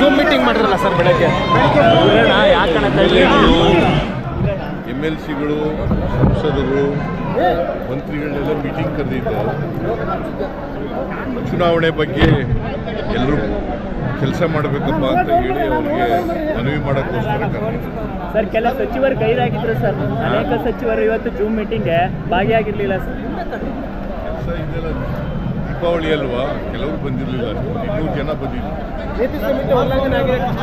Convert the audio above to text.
zoom meeting ಮಾಡಿದ್ರಲ್ಲ sir ಬೆಳಗ್ಗೆ M L ಸಿಗಳು ಸಂಸದರು ಮಂತ್ರಿಗಳನ್ನೆಲ್ಲ ಮೀಟಿಂಗ್ ಕರೆದಿದ್ದೆ ಚುನಾವಣೆ ಬಗ್ಗೆ ಎಲ್ಲರೂ ಕೆಲಸ ಮಾಡಬೇಕಪ್ಪ ಅಂತ ಹೇಳಿ ಅವ್ರಿಗೆ ಮನವಿ ಮಾಡೋಕ್ಕೋಸ್ಕರ ಕರೆದಿದ್ದೆ ಸರ್ ಕೆಲ ಸಚಿವರು ಗೈರಾಗಿದ್ರು ಸರ್ ಅನೇಕ ಸಚಿವರು ಇವತ್ತು ಜೂಮ್ ಮೀಟಿಂಗ್ಗೆ ಭಾಗಿಯಾಗಿರ್ಲಿಲ್ಲ ಸರ್ ಕೆಲಸ ಇದೆಲ್ಲ ದೀಪಾವಳಿ ಅಲ್ವಾ ಕೆಲವರು ಬಂದಿರಲಿಲ್ಲ ಇನ್ನೂರು ಜನ ಬಂದಿಲ್ಲ